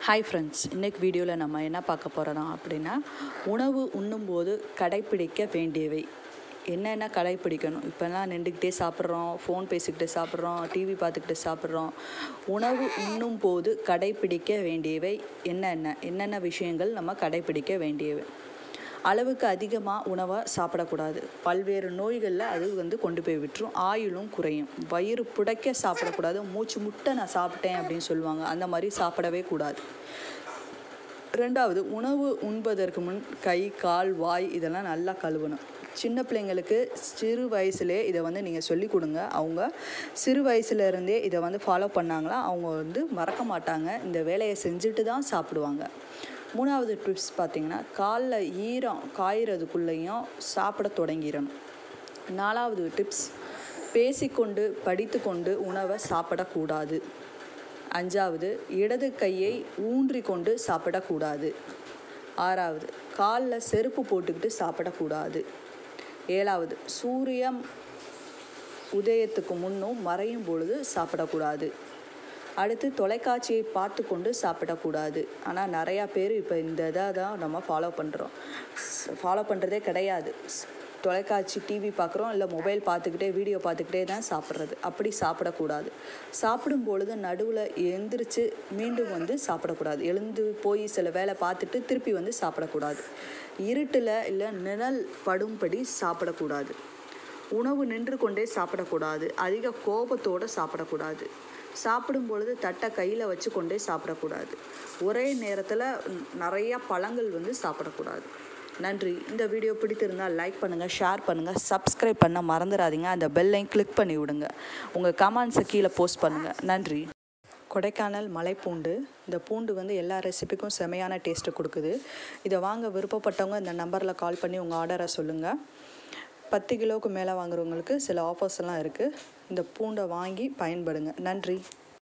hi friends இன்றைக்கி வீடியோவில் நம்ம என்ன பார்க்க போகிறோம் அப்படின்னா உணவு உண்ணும்போது கடைப்பிடிக்க வேண்டியவை என்னென்ன கடைப்பிடிக்கணும் இப்போல்லாம் நின்றுக்கிட்டே சாப்பிட்றோம் ஃபோன் பேசிக்கிட்டு சாப்பிட்றோம் டிவி பார்த்துக்கிட்டு சாப்பிட்றோம் உணவு உண்ணும் போது கடைப்பிடிக்க வேண்டியவை என்னென்ன என்னென்ன விஷயங்கள் நம்ம கடைப்பிடிக்க வேண்டியவை அளவுக்கு அதிகமாக உணவை சாப்பிடக்கூடாது பல்வேறு நோய்களில் அது வந்து கொண்டு போய் விட்டுரும் ஆயுளும் குறையும் வயிறு புடைக்க சாப்பிடக்கூடாது மூச்சு முட்டை நான் சாப்பிட்டேன் அப்படின்னு சொல்லுவாங்க அந்த மாதிரி சாப்பிடவே கூடாது ரெண்டாவது உணவு உண்பதற்கு முன் கை கால் வாய் இதெல்லாம் நல்லா கழுவணும் சின்ன பிள்ளைங்களுக்கு சிறு வயசுலே இதை வந்து நீங்கள் சொல்லி கொடுங்க அவங்க சிறு வயசுல இருந்தே இதை வந்து ஃபாலோ பண்ணாங்களா அவங்க வந்து மறக்க மாட்டாங்க இந்த வேலையை செஞ்சுட்டு தான் சாப்பிடுவாங்க மூணாவது டிப்ஸ் பார்த்தீங்கன்னா காலில் ஈரம் காயறதுக்குள்ளேயும் சாப்பிட தொடங்கிடணும் நாலாவது டிப்ஸ் பேசிக்கொண்டு படித்துக்கொண்டு உணவை சாப்பிடக்கூடாது அஞ்சாவது இடது கையை ஊன்றி கொண்டு சாப்பிடக்கூடாது ஆறாவது காலில் செருப்பு போட்டுக்கிட்டு சாப்பிடக்கூடாது ஏழாவது சூரியன் உதயத்துக்கு முன்னும் மறையும் பொழுது சாப்பிடக்கூடாது அடுத்து தொலைக்காட்சியை பார்த்து கொண்டு சாப்பிடக்கூடாது ஆனால் நிறையா பேர் இப்போ இந்த இதை தான் நம்ம ஃபாலோ பண்ணுறோம் ஃபாலோ பண்ணுறதே கிடையாது தொலைக்காட்சி டிவி பார்க்குறோம் இல்லை மொபைல் பார்த்துக்கிட்டே வீடியோ பார்த்துக்கிட்டே தான் சாப்பிட்றது அப்படி சாப்பிடக்கூடாது சாப்பிடும் பொழுது நடுவில் எழுந்திரிச்சு மீண்டும் வந்து சாப்பிடக்கூடாது எழுந்து போய் சில வேலை பார்த்துட்டு திருப்பி வந்து சாப்பிடக்கூடாது இருட்டில் இல்லை நிழல் படும்படி சாப்பிடக்கூடாது உணவு நின்று கொண்டே சாப்பிடக்கூடாது அதிக கோபத்தோடு சாப்பிடக்கூடாது சாப்பிடும் பொழுது தட்டை கையில் வச்சு கொண்டே சாப்பிடக்கூடாது ஒரே நேரத்தில் நிறையா பழங்கள் வந்து சாப்பிடக்கூடாது நன்றி இந்த வீடியோ பிடித்திருந்தால் லைக் பண்ணுங்கள் ஷேர் பண்ணுங்கள் சப்ஸ்கிரைப் பண்ண மறந்துடாதீங்க அந்த பெல்லையும் கிளிக் பண்ணி விடுங்க உங்கள் கமெண்ட்ஸை கீழே போஸ்ட் பண்ணுங்கள் நன்றி கொடைக்கானல் மலைப்பூண்டு இந்த பூண்டு வந்து எல்லா ரெசிபிக்கும் செமையான டேஸ்ட்டு கொடுக்குது இதை வாங்க விருப்பப்பட்டவங்க இந்த நம்பரில் கால் பண்ணி உங்கள் ஆர்டரை சொல்லுங்கள் பத்து கிலோவுக்கு மேலே வாங்குறவங்களுக்கு சில ஆஃபர்ஸ் எல்லாம் இருக்குது இந்த பூண்டை வாங்கி பயன்படுங்க நன்றி